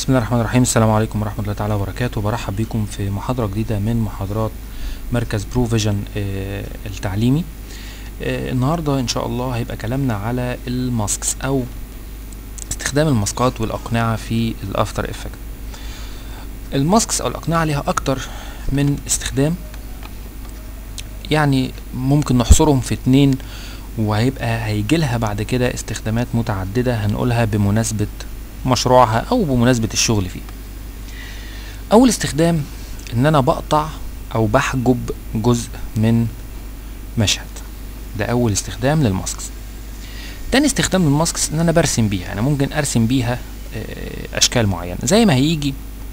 بسم الله الرحمن الرحيم السلام عليكم ورحمة الله تعالى وبركاته برحب بكم في محاضرة جديدة من محاضرات مركز برو فيجن آه، التعليمي آه، النهاردة ان شاء الله هيبقى كلامنا على الماسكس او استخدام الماسكات والاقنعة في الافتر افكت الماسكس او الاقنعة ليها اكتر من استخدام يعني ممكن نحصرهم في اتنين وهيبقى هيجيلها بعد كده استخدامات متعددة هنقولها بمناسبة مشروعها او بمناسبة الشغل فيه اول استخدام ان انا بقطع او بحجب جزء من مشهد ده اول استخدام للماسكس تاني استخدام للماسكس ان انا برسم بيها انا ممكن ارسم بيها آه، اشكال معينة زي ما هيجي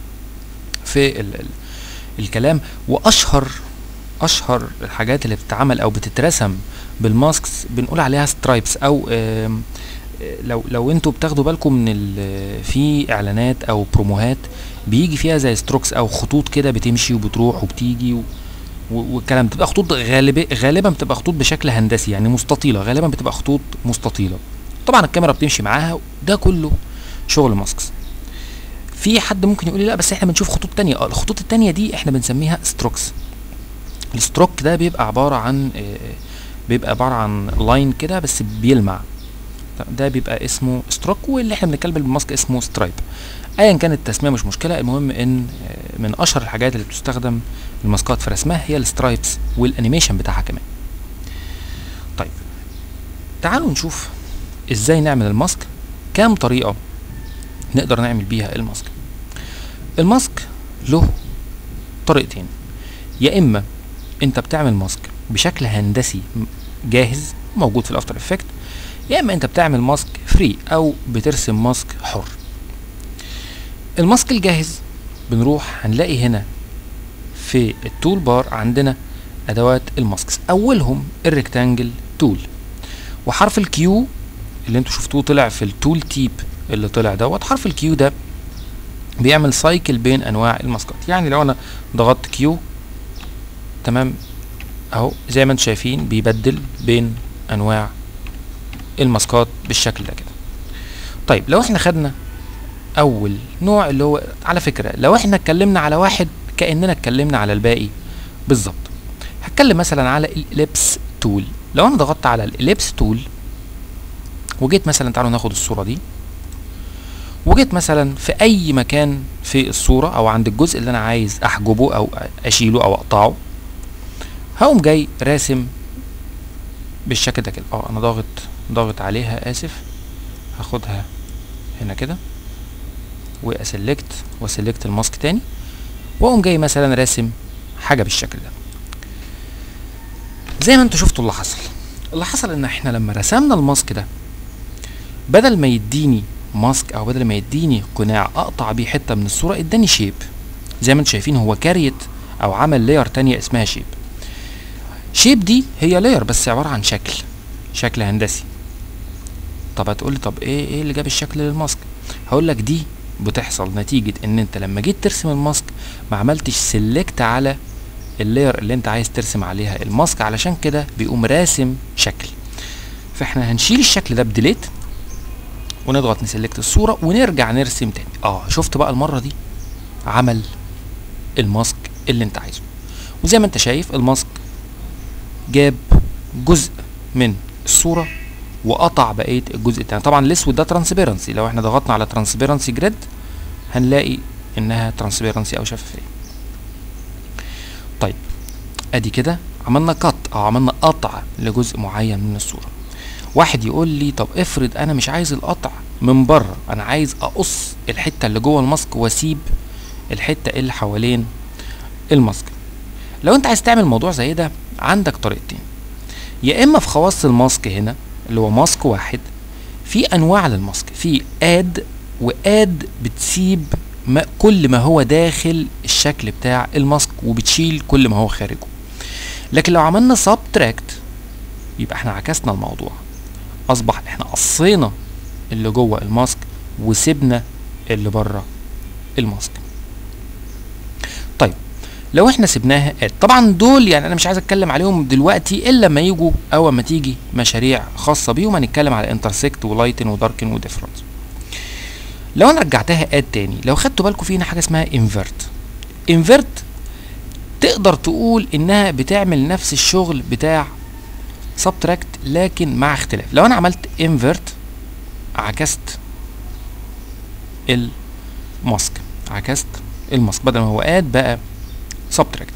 في ال ال الكلام واشهر اشهر الحاجات اللي بتتعمل او بتترسم بالماسكس بنقول عليها سترايبس او آم، آه، لو لو انتوا بتاخدوا بالكم من ال- في اعلانات او بروموهات بيجي فيها زي ستروكس او خطوط كده بتمشي وبتروح وبتيجي و و- والكلام بتبقى خطوط غالبا غالبا بتبقى خطوط بشكل هندسي يعني مستطيله غالبا بتبقى خطوط مستطيله طبعا الكاميرا بتمشي معاها ده كله شغل ماسكس في حد ممكن يقول لي لا بس احنا بنشوف خطوط تانية اه الخطوط التانية دي احنا بنسميها ستروكس الستروك ده بيبقى عبارة عن آه، بيبقى عبارة عن لاين كده بس بيلمع ده بيبقى اسمه ستروك واللي احنا بنتكلم بالماسك اسمه سترايب ايا كانت التسميه مش مشكله المهم ان آه، من اشهر الحاجات اللي بتستخدم الماسكات في رسمها هي السترايبس والانيميشن بتاعها كمان طيب تعالوا نشوف ازاي نعمل الماسك كام طريقه نقدر نعمل بيها الماسك الماسك له طريقتين يا اما انت بتعمل ماسك بشكل هندسي م- جاهز موجود في الافتر افكت يا اما انت بتعمل ماسك فري او بترسم ماسك حر الماسك الجاهز بنروح هنلاقي هنا في التول بار عندنا ادوات الماسكس اولهم الريكتانجل تول وحرف الكيو اللي انتوا شفتوه طلع في التول تيب اللي طلع دوت حرف الكيو ده بيعمل سايكل بين انواع الماسكات يعني لو انا ضغطت كيو تمام اهو زي ما انتم شايفين بيبدل بين انواع الماسكات بالشكل ده كده طيب لو احنا خدنا اول نوع اللي هو على فكره لو احنا اتكلمنا على واحد كاننا اتكلمنا على الباقي بالظبط هتكلم مثلا على الاليبس تول لو انا ضغطت على الاليبس تول وجيت مثلا تعالوا ناخد الصوره دي وجيت مثلا في اي مكان في الصوره او عند الجزء اللي انا عايز احجبه او اشيله او اقطعه هقوم جاي راسم بالشكل ده كده اه انا ضاغط ضاغط عليها اسف هاخدها هنا كده واسلكت واسلكت الماسك تاني واقوم جاي مثلا راسم حاجه بالشكل ده زي ما انتوا شفتوا اللي حصل اللي حصل ان احنا لما رسمنا الماسك ده بدل ما يديني ماسك او بدل ما يديني قناع اقطع بيه حته من الصوره اداني شيب زي ما انتوا شايفين هو كاريت او عمل لاير تانية اسمها شيب شيب دي هي لاير بس عباره عن شكل شكل هندسي طب هتقولي طب ايه ايه اللي جاب الشكل للماسك هقول لك دي بتحصل نتيجة ان انت لما جيت ترسم الماسك ما عملتش سيلكت على اللاير اللي انت عايز ترسم عليها الماسك علشان كده بيقوم راسم شكل فاحنا هنشيل الشكل ده بديليت ونضغط نسلكت الصورة ونرجع نرسم تاني اه شفت بقى المرة دي عمل الماسك اللي انت عايزه وزي ما انت شايف الماسك جاب جزء من الصورة وقطع بقية الجزء التاني طبعا الاسود ده ترانسبيرنسي لو احنا ضغطنا على ترانسبيرنسي جريد هنلاقي انها ترانسبيرنسي او شفافية طيب ادي كده عملنا كات او عملنا قطع لجزء معين من الصورة واحد يقول لي طب افرض انا مش عايز القطع من بره انا عايز اقص الحتة اللي جوه الماسك واسيب الحتة اللي حوالين الماسك لو انت عايز تعمل موضوع زي ده عندك طريقتين يا اما في خواص الماسك هنا اللي هو ماسك واحد في انواع للماسك في اد واد بتسيب ما كل ما هو داخل الشكل بتاع الماسك وبتشيل كل ما هو خارجه لكن لو عملنا سبتراكت يبقى احنا عكسنا الموضوع اصبح احنا قصينا اللي جوه الماسك وسيبنا اللي بره الماسك طيب لو احنا سيبناها اد طبعا دول يعني انا مش عايز اتكلم عليهم دلوقتي الا لما يجوا او اما تيجي مشاريع خاصه بيهم هنتكلم على انترسكت ولايتن وداركن وديفرنس لو انا رجعتها اد تاني لو خدتوا بالكم في هنا حاجه اسمها انفرت انفرت تقدر تقول انها بتعمل نفس الشغل بتاع سبتراكت لكن مع اختلاف لو انا عملت انفرت عكست الماسك عكست الماسك بدل ما هو اد بقى سبتراكت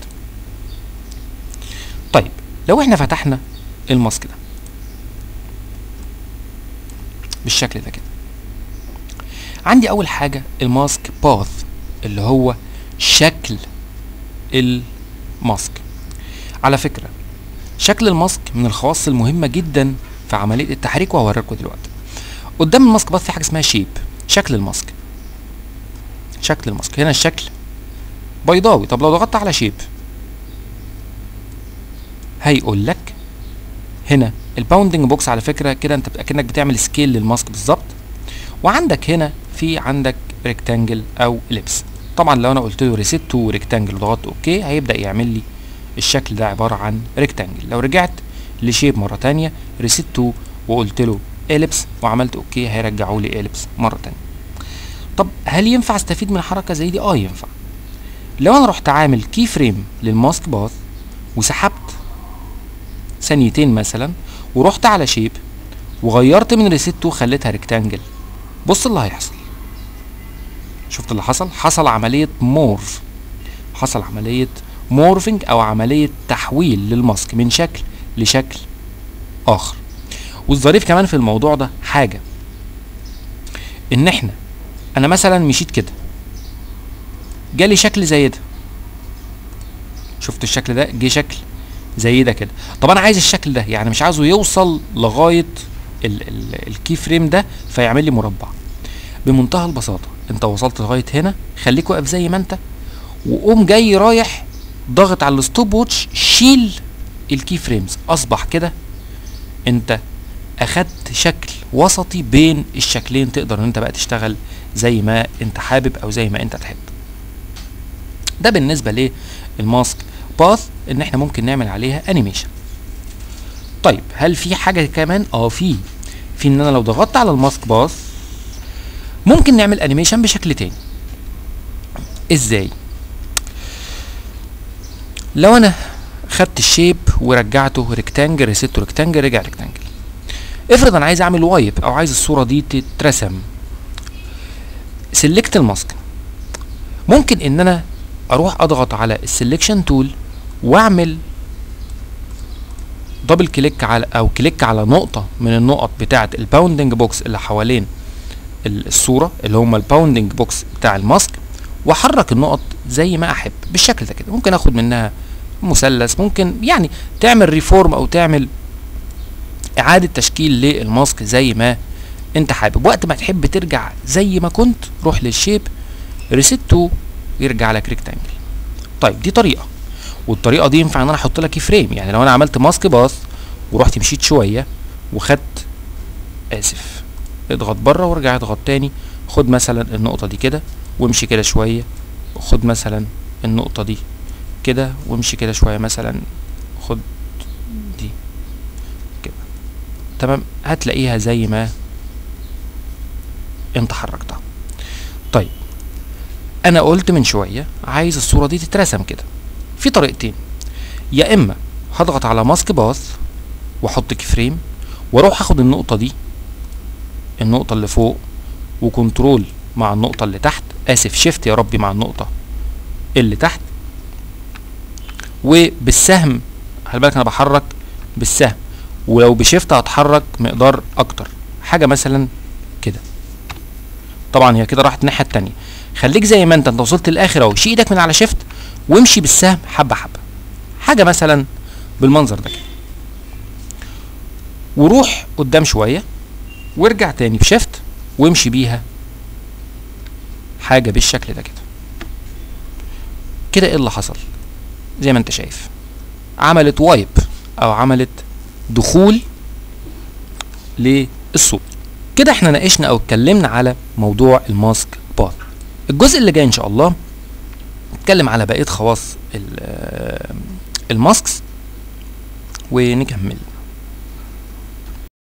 طيب لو احنا فتحنا الماسك ده بالشكل ده كده عندي اول حاجه الماسك باث اللي هو شكل الماسك على فكره شكل الماسك من الخواص المهمه جدا في عمليه التحريك وهوريكم دلوقتي قدام الماسك باث في حاجه اسمها شيب شكل الماسك شكل الماسك هنا الشكل بيضاوي طب لو ضغطت على شيب هيقول لك هنا الباوندنج بوكس على فكره كده انت اكنك بتعمل سكيل للماسك بالظبط وعندك هنا في عندك ريكتانجل او اليبس طبعا لو انا قلت له ريسيت تو ريكتانجل وضغطت اوكي هيبدا يعمل لي الشكل ده عباره عن ريكتانجل لو رجعت لشيب مره تانية ريسيت تو وقلت له اليبس وعملت اوكي هيرجعوا لي اليبس مره تانية طب هل ينفع استفيد من حركه زي دي اه ينفع لو انا رحت عامل كي فريم للماسك باث وسحبت ثانيتين مثلا ورحت على شيب وغيرت من ريسيت تو خليتها ريكتانجل بص اللي هيحصل شفت اللي حصل حصل عملية مورف حصل عملية مورفنج او عملية تحويل للماسك من شكل لشكل اخر والظريف كمان في الموضوع ده حاجة ان احنا انا مثلا مشيت كده جالي شكل زي ده شفت الشكل ده جه شكل زي ده كده طب انا عايز الشكل ده يعني مش عايزه يوصل لغايه ال ال الكي فريم ده فيعمل لي مربع بمنتهى البساطه انت وصلت لغايه هنا خليك واقف زي ما انت وقوم جاي رايح ضاغط على الستوب ووتش شيل الكي فريمز اصبح كده انت اخدت شكل وسطي بين الشكلين تقدر ان انت بقى تشتغل زي ما انت حابب او زي ما انت تحب ده بالنسبه للماسك باث ان احنا ممكن نعمل عليها انيميشن طيب هل في حاجه كمان اه في في ان انا لو ضغطت على الماسك باث ممكن نعمل انيميشن بشكل تاني ازاي لو انا خدت الشيب ورجعته ريكتانجل ريسيته ريكتانجل رجع ريكتانجل افرض انا عايز اعمل وايب او عايز الصوره دي تترسم سيلكت الماسك ممكن ان انا اروح اضغط على السلكشن تول واعمل دبل كليك على او كليك على نقطه من النقط بتاعه الباوندنج بوكس اللي حوالين الصوره اللي هم الباوندنج بوكس بتاع الماسك واحرك النقط زي ما احب بالشكل ده كده ممكن اخد منها مثلث ممكن يعني تعمل ريفورم او تعمل اعاده تشكيل للماسك زي ما انت حابب وقت ما تحب ترجع زي ما كنت روح للشيب ريسيت تو يرجع لك ريكتانجل طيب دي طريقه والطريقه دي ينفع ان انا احط لك فريم يعني لو انا عملت ماسك باص ورحت مشيت شويه وخدت اسف اضغط بره وارجع اضغط تاني خد مثلا النقطه دي كده وامشي كده شويه خد مثلا النقطه دي كده وامشي كده شويه مثلا خد دي كده تمام هتلاقيها زي ما انت حركتها طيب انا قلت من شويه عايز الصوره دي تترسم كده في طريقتين يا اما هضغط على ماسك باث واحط كي فريم واروح اخد النقطه دي النقطه اللي فوق وكنترول مع النقطه اللي تحت اسف شيفت يا ربي مع النقطه اللي تحت وبالسهم خلي بالك انا بحرك بالسهم ولو بشيفت هتحرك مقدار اكتر حاجه مثلا كده طبعا هي كده راحت الناحيه التانية خليك زي ما انت انت وصلت للاخر اهو شيل ايدك من على شيفت وامشي بالسهم حبه حبه حاجه مثلا بالمنظر ده كده وروح قدام شويه وارجع تاني بشيفت وامشي بيها حاجه بالشكل ده كده كده ايه اللي حصل زي ما انت شايف عملت وايب او عملت دخول للصوت كده احنا ناقشنا او اتكلمنا على موضوع الماسك باث الجزء اللي جاي ان شاء الله نتكلم على بقيه خواص الماسكس ونكمل